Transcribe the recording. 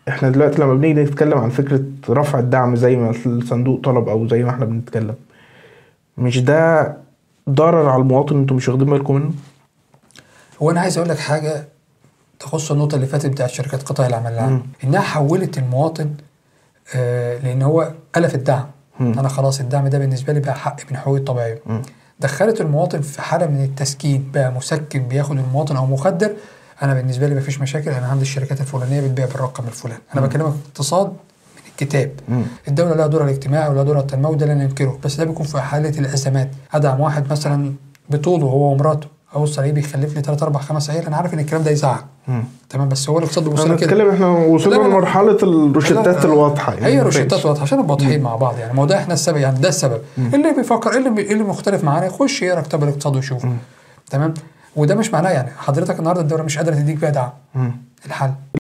احنا دلوقتي لما بنيجي نتكلم عن فكره رفع الدعم زي ما الصندوق طلب او زي ما احنا بنتكلم مش ده ضرر على المواطن انتوا مش واخدين بالكم منه؟ هو انا عايز اقول لك حاجه تخص النقطه اللي فاتت بتاعت شركات قطاع العمل العام انها حولت المواطن آه لان هو الف الدعم مم. انا خلاص الدعم ده بالنسبه لي بقى حق من حقوقي الطبيعيه مم. دخلت المواطن في حاله من التسكين بقى مسكن بياخد المواطن او مخدر انا بالنسبه لي مفيش مشاكل انا عندي الشركات الفلانيه بتبيع بالرقم الفلاني انا بكلمك اقتصاد من الكتاب مم. الدوله لها دورها الاجتماعي ولها دورها التنموي ده لا ننكره بس ده بيكون في حاله الازمات ادعم واحد مثلا بطوله هو ومراته او الصليبي بيخلف لي 3 4 5 عيال انا عارف ان الكلام ده يزعل مم. تمام بس هو الاقتصاد بيبص انا لها كده بتكلم احنا وصلنا لا، لا، لا. لمرحله الروشتات الواضحه يعني هي ما روشتات فيش. واضحه عشان نبقى واضحين مع بعض يعني ما هو ده احنا السبب يعني ده السبب اللي بيفكر اللي بي- اللي مختلف معانا يخش يقرا كتاب الاقتصاد ويشوف تمام وده مش معناه يعني حضرتك النهارده الدوله مش قادره تديك بقى دعم مم. الحل